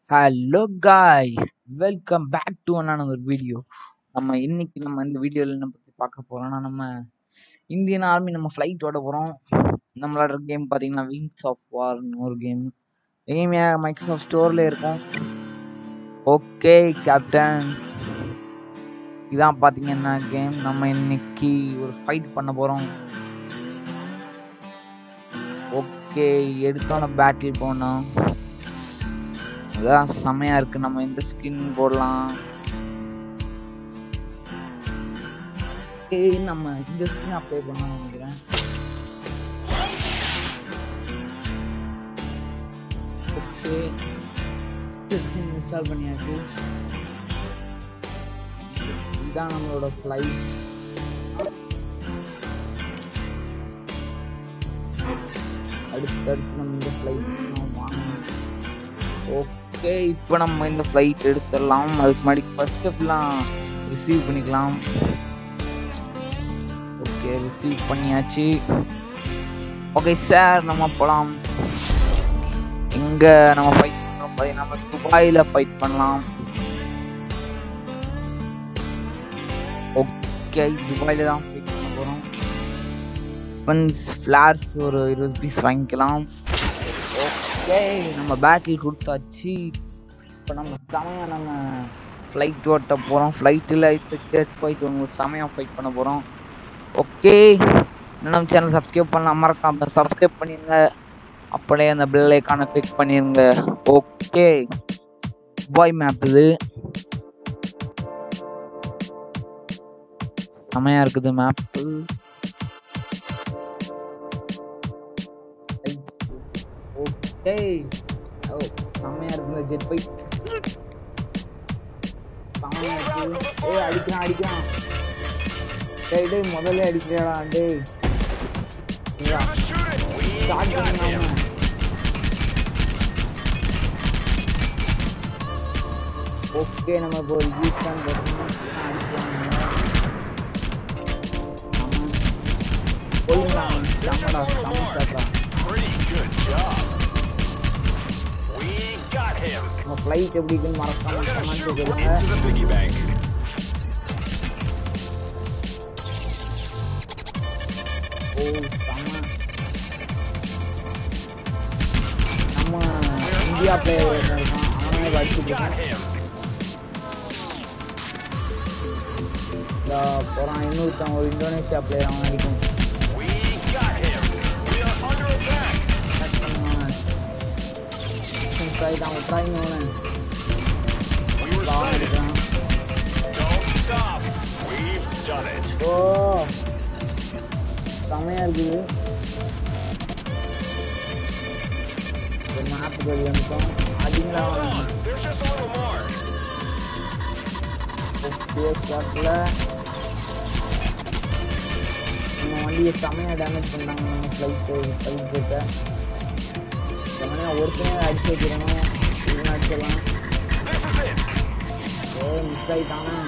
Hello guys welcome back to another video நம்ம இன்னைக்கு நம்ம இந்த வீடியோவில் என்ன பற்றி பார்க்க போகிறோம்னா நம்ம இந்தியன் ஆர்மி நம்ம ஃப்ளைட் ஓட போகிறோம் நம்மளோட கேம் பார்த்தீங்கன்னா விங்ஸ் ஆஃப் வார்னு ஒரு கேம் கேம் மைக்ரோசாஃப்ட் ஸ்டோரில் இருக்கும் ஓகே கேப்டன் இதான் பார்த்தீங்கன்னா கேம் நம்ம இன்னைக்கு ஒரு ஃபைட் பண்ண போகிறோம் ஓகே எடுத்தோன்னே பேட்டில் போனோம் அதான் செமையா இருக்கு நம்ம இந்த ஸ்கின் போடலாம் டேய் நம்ம இந்த ஸ்கின் அப்ளை பண்ணலாம் நினைக்கிறேன் ஓகே இந்த ஸ்கின் இன்ஸ்டால் பண்ணியாச்சு இதுதான் நம்மளோட ஃப்ளைட் அடுத்து அடுத்து நம்ம இந்த ஃப்ளைட்ஸ்லாம் வாங்கணும் ஓகே இப்போ நம்ம இந்த ஃப்ளைட் எடுத்துடலாம் அதுக்கு முன்னாடி ஃபர்ஸ்ட் ஃபுல்லாக ரிசீவ் பண்ணிக்கலாம் ஓகே ரிசீவ் பண்ணியாச்சு ஓகே சார் நம்ம போகலாம் எங்கே நம்ம ஃபைட் பண்ணுறோம் பார்த்தீங்கன்னா நம்ம துபாயில் ஃபைட் பண்ணலாம் ஓகே துபாயில் தான் ஃபைட் பண்ண போகிறோம் ஒன்ஸ் ஃப்ளார்ஸ் ஒரு இருபது பீஸ் வாங்கிக்கலாம் ஓகே நம்ம பேட்டில் கொடுத்தாச்சு இப்போ நம்ம செமையாக நம்ம ஃப்ளைட் ஓட்ட போகிறோம் ஃப்ளைட்டில் இப்போ ஜெட் ஃபைட் உங்களுக்கு செமையாக ஃபைட் பண்ண போகிறோம் ஓகே இன்னும் நம்ம சேனல் சப்ஸ்கிரைப் பண்ணலாம் மறக்காம சப்ஸ்கிரைப் பண்ணிடுங்க அப்படியே அந்த பெல் ஐக்கானை கிளிக் பண்ணிடுங்க ஓகே பாய் மேப் இது செமையாக இருக்குது மேப்பு ஓகே ஓ செம்மையா இருக்குல்ல ஜெட் பைக் செம்மையா இருக்கு ஏய் அடிக்கிறான் அடிக்கிறான் டேய் டேய் முதல்ல அடிக்கிறாடா டேய் ஸ்டார்ட் பண்ணாம ஓகே நம்ம இப்போ ஒரு யூஸ் தான் அடிக்கிறாங்க போயிடலாம் செம்மடா செம்ம ஸ்டார்ட்ரா Pretty good job. We got him. நம்ம ஃப்ளைட் எப்படி இருக்குன்னு மறக்காம We're gonna கமெண்ட் shoot சொல்லுங்க into the piggy bank. ஓ செம்ம நம்ம இந்தியா பிளேயர் இருக்கான் அவனே படிச்சுட்டு Got இருக்கான் him. இந்த போகிறான் இன்னொருத்தன் ஒரு இந்தோனேஷியா பிளேயர் அவன் அடிக்கும் We got him. We are under attack. Side அவன் ட்ராயிங் அவனை We were லாங் sighted. எடுக்கிறான் Don't stop. We've done it. ஓ செமையா இருக்குது ஒரு மேப்புக்கு வெளியே வந்துட்டோம் அதிகங்களா Hold on. There's just a little more. Okay ஸ்பாட்டில் நம்ம வண்டியை செமையாக டேமேஜ் பண்ணாங்க நம்ம ஃப்ளைட்டு ஃப்ளைட் ஜெட்டை செமையாக ஒருத்தனே அடிச்சு வைக்கிறணும் இதுன்னு அடிச்சிடலாம் This is it. ஓ மிஸ் ஆகிட்டானா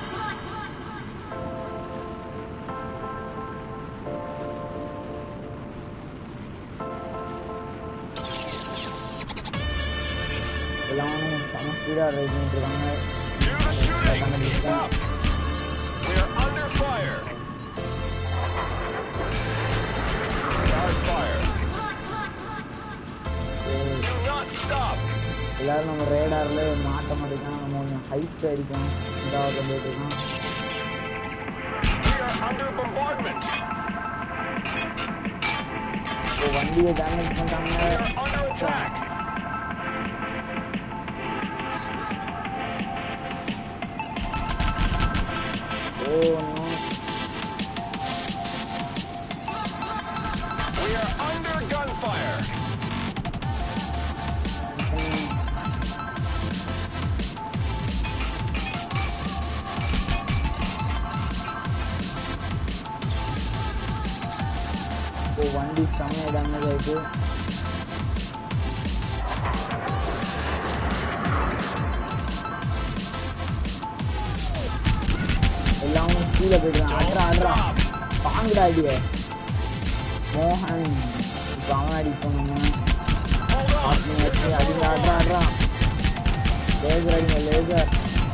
எல்லாம் செம ஸ்பீடாக ரைட் பண்ணிட்டு இருக்காங்க Do the shooting. Keep up. We are under fire. Start fire. சரி. Do not stop. எல்லாரும் நம்ம ரேடாரில் மாட்ட மாட்டேங்கான் நம்ம கொஞ்சம் ஹைட் அடிக்கணும் இதாவது போயிட்டு இருக்கோம் We are under bombardment. இப்போ வண்டியை டேமேஜ் பண்ணிட்டாங்க We are under attack. Oh no We are under gunfire. இப்போ வண்டி செம்மையாக டேமேஜ் ஆயிட்டு எல்லாமே கீழே போயிடுறான் ஆடுறா ஆடுறா வாங்குடா அடிய மோகன் இப்போ அவன் அடிப்போம் நம்ம Hold on. ஆட்னி வச்சு அடிங்க ஆடுறா ஆடுறான் லேசர் அடிங்க லேசர்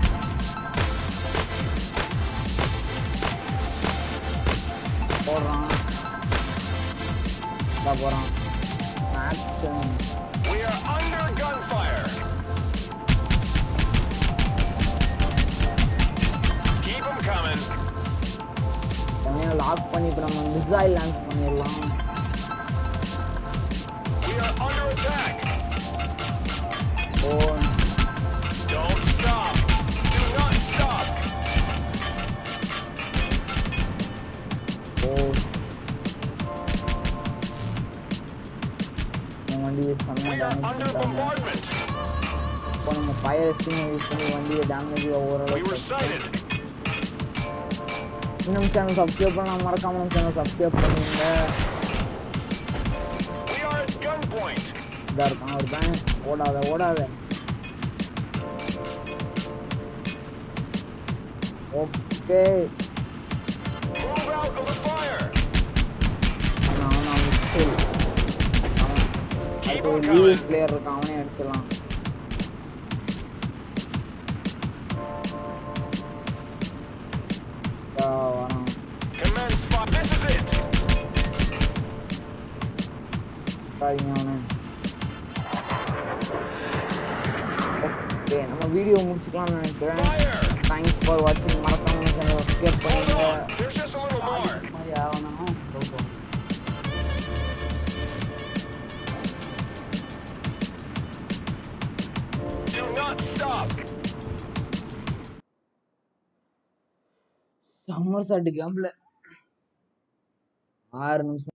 போடுறான் இதா போறான் action We are under gunfire. Keep them coming. தனியாக லாக் பண்ணி இப்போ நம்ம மிசைல் லான்ச் பண்ணிடலாம் We are under attack. ஓ Don't stop. Do not stop. ஓ நம்ம வண்டி We செம்மையாக are டேமேஜ் under பண்ணிட்டாங்க bombardment. இப்போ நம்ம ஃபயர் ஸ்டிங் யூஸ் பண்ணி வண்டியை டேமேஜ் We were ஓரளவுக்கு sighted. இன்னும் சேனல் சப்ஸ்கிரைப் பண்ணலாம் மறக்காம நம்ம சேனல் சப்ஸ்கிரைப் பண்ணுங்க We are at gunpoint. இதா இருக்கான் ஒரு பேங்க் ஓடாத ஓடாத okay Move out of the fire. அவன் அவன் மிஸ்டேல் அவன் Keep அடுத்து them ஒரு coming. லீவ் பிளேயர் இருக்கான் அவனே அடிச்சிடலாம் இதா வரான் Commence fire. This is it. பாருங்க அவனை ஓகே நம்ம வீடியோ முடிச்சுக்கலாம்னு நினைக்கிறேன் Fire. தேங்க்ஸ் ஃபார் வாட்சிங் மறக்காம சேனல் சப்ஸ்கிரைப் Hold பண்ணுங்க on. There's just a little more. மாதிரி ஆகணும் சொல்றோம் Do not stop. சம்மர் சாட்டு கேம்ப்ல ஆறு நிமிஷம்